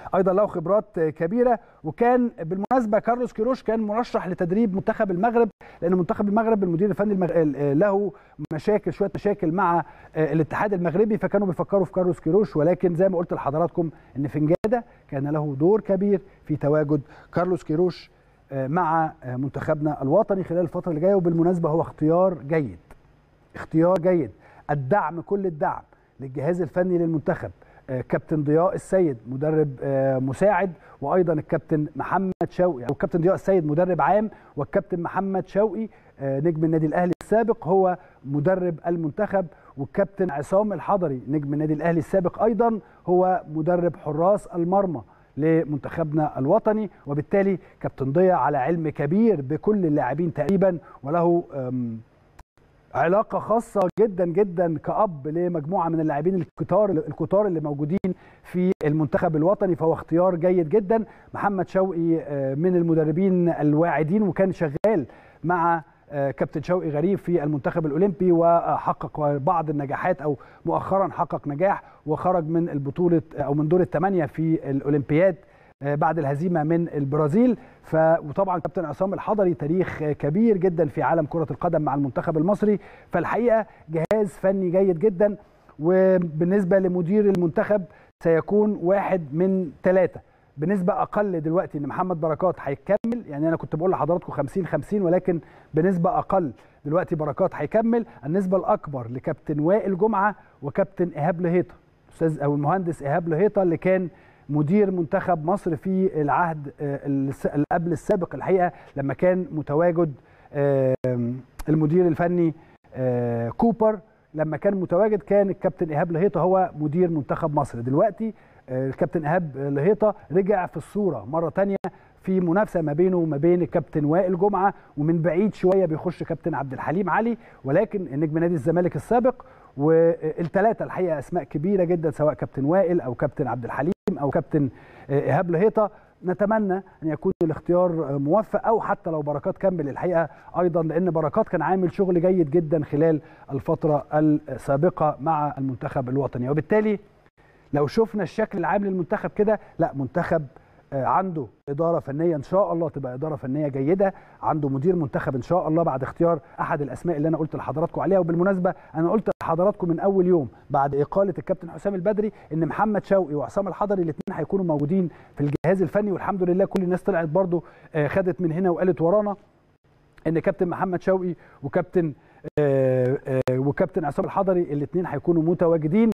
ايضا له خبرات كبيره وكان بالمناسبه كارلوس كيروش كان مرشح لتدريب منتخب المغرب لان منتخب المغرب المدير الفني المغ... له مشاكل شويه مشاكل مع الاتحاد المغربي فكانوا بيفكروا في كارلوس كيروش ولكن زي ما قلت لحضراتكم ان فنجاده كان له دور كبير في تواجد كارلوس كيروش مع منتخبنا الوطني خلال الفتره اللي جايه وبالمناسبه هو اختيار جيد اختيار جيد الدعم كل الدعم للجهاز الفني للمنتخب كابتن ضياء السيد مدرب مساعد وايضا الكابتن محمد شوقي او الكابتن ضياء السيد مدرب عام والكابتن محمد شوقي نجم النادي الاهلي السابق هو مدرب المنتخب والكابتن عصام الحضري نجم النادي الاهلي السابق ايضا هو مدرب حراس المرمى لمنتخبنا الوطني وبالتالي كابتن ضياء على علم كبير بكل اللاعبين تقريبا وله علاقه خاصه جدا جدا كاب لمجموعه من اللاعبين الكتار الكتار اللي موجودين في المنتخب الوطني فهو اختيار جيد جدا محمد شوقي من المدربين الواعدين وكان شغال مع كابتن شوقي غريب في المنتخب الاولمبي وحقق بعض النجاحات او مؤخرا حقق نجاح وخرج من البطوله او من دور الثمانيه في الاولمبياد بعد الهزيمه من البرازيل ف وطبعا كابتن عصام الحضري تاريخ كبير جدا في عالم كره القدم مع المنتخب المصري فالحقيقه جهاز فني جيد جدا وبالنسبه لمدير المنتخب سيكون واحد من ثلاثه بنسبه اقل دلوقتي ان محمد بركات هيكمل يعني انا كنت بقول لحضراتكم 50 50 ولكن بنسبه اقل دلوقتي بركات هيكمل النسبه الاكبر لكابتن وائل جمعه وكابتن ايهاب لهيطه استاذ او المهندس ايهاب لهيطه اللي كان مدير منتخب مصر في العهد قبل السابق الحقيقه لما كان متواجد المدير الفني كوبر لما كان متواجد كان الكابتن ايهاب لهيطه هو مدير منتخب مصر دلوقتي الكابتن ايهاب لهيطه رجع في الصوره مره ثانيه في منافسه ما بينه وما بين الكابتن وائل جمعه ومن بعيد شويه بيخش كابتن عبد الحليم علي ولكن نجم نادي الزمالك السابق والثلاثه الحقيقه اسماء كبيره جدا سواء كابتن وائل او كابتن عبد الحليم او كابتن ايهاب لهيطه نتمنى ان يكون الاختيار موفق او حتى لو بركات كمل الحقيقه ايضا لان بركات كان عامل شغل جيد جدا خلال الفتره السابقه مع المنتخب الوطني وبالتالي لو شفنا الشكل العام للمنتخب كده لا منتخب عنده اداره فنيه ان شاء الله تبقى اداره فنيه جيده عنده مدير منتخب ان شاء الله بعد اختيار احد الاسماء اللي انا قلت لحضراتكم عليها وبالمناسبه انا قلت لحضراتكم من اول يوم بعد اقاله الكابتن حسام البدري ان محمد شوقي وعصام الحضري الاثنين هيكونوا موجودين في الجهاز الفني والحمد لله كل الناس طلعت برضو خدت من هنا وقالت ورانا ان كابتن محمد شوقي وكابتن وكابتن عصام الحضري الاثنين هيكونوا متواجدين